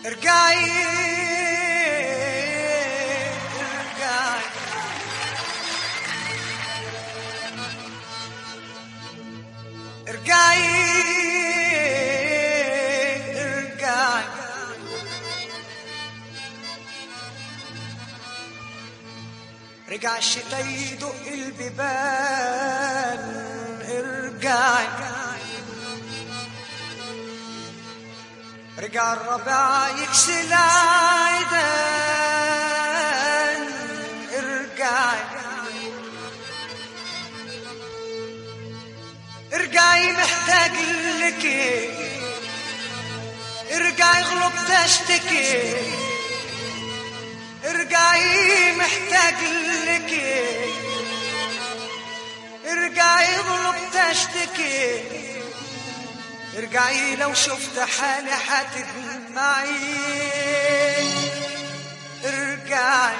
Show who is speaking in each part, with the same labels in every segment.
Speaker 1: ارجعي ارجعي ارجعي ارجعي رجع الشتا يدق البيبان ارجعي رجع الربيع يكسي العيدان ارجعي ارجعي محتاج لك ارجعي غلبت اشتكي ارجعي محتاج لك ارجعي غلبت اشتكي ارجعي لو شفت حالي هتدمعي ارجعي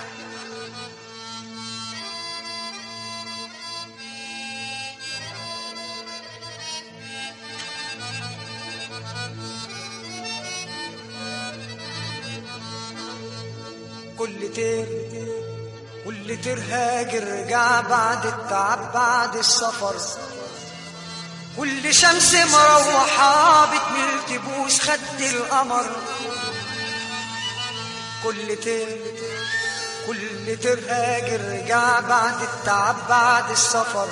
Speaker 1: كل تير كل تير هاجر رجع بعد التعب بعد السفر كل شمس مروحة بتميل تبوس خد القمر كل تير كل تير هاجر رجع بعد التعب بعد السفر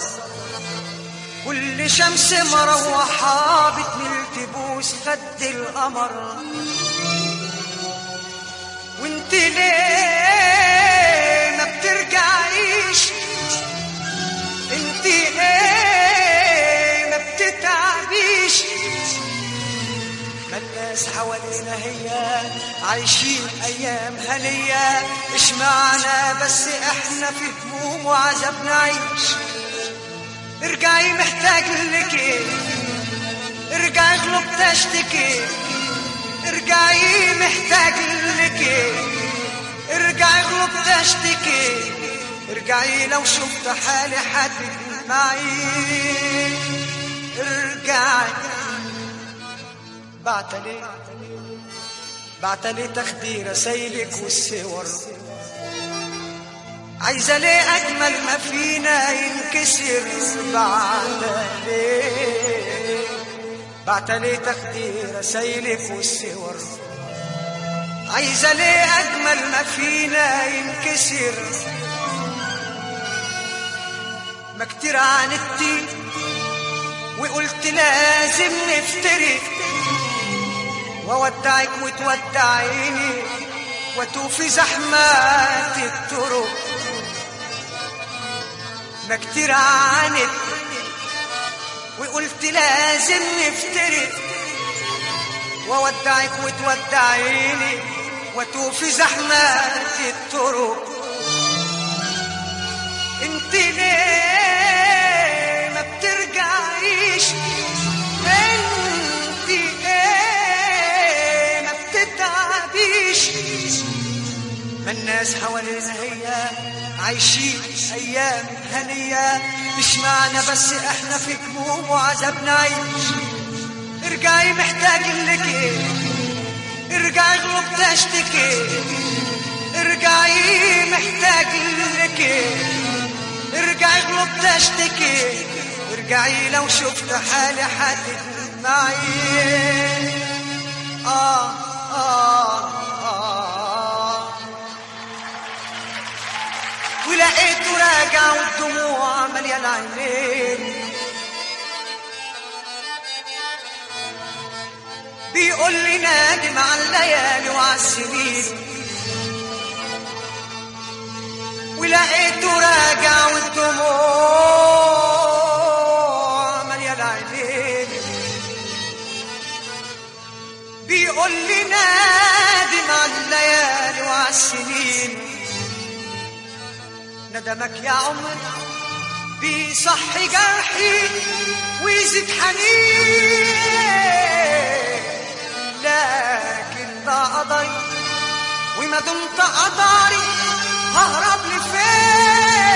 Speaker 1: كل شمس مروحة بتميل تبوس خد القمر وانت ليه ما بترجعيش انت ليه ما بتتعبيش ما الناس حوالينا هي عايشين ايام هنية مش معنا بس احنا في هموم وعذاب نعيش ارجعي محتاج لك ارجعي غلبت اشتكي ارجعي محتاج لك ارجعي غلبت اشتكي ارجعي لو شفت حالي هتدمعي ارجعي بعتلي بعتلي تاخدي رسايلك والصور عايزة ليه أجمل ما فينا ينكسر بعتلي بعتلي تاخدي رسايلك والصور عايزة ليه أجمل ما فينا ينكسر ما كتير عاندتي وقلت لازم نفترق وودعك وتودعيني وتوفي زحمات الطرق ما كتير عاندت وقلت لازم نفترق وودعك وتودعيني وتوفي زحمات الطرق انت ليه ما بترجعيش انت ايه ما بتتعبيش ما الناس حوالينا هي عايشين ايام هنية مش معنا بس احنا في هموم وعذاب نعيش ارجعي محتاج لك ارجعي غلبت اشتكي ارجعي محتاج لك ارجعي غلبت اشتكي ارجعي لو شفت حالي هتدمعي آه آه آه ولقيته راجع والدموع مليان عينين بيقول لي نادم على الليالي وعلى السنين ولقيته راجع والدموع مليان عينين بيقول لي نادم على الليالي وعلى السنين ندمك يا عمر بيصحي جرحي ويزيد حنين لكن ده قدري وما دمت قدري ههرب لفين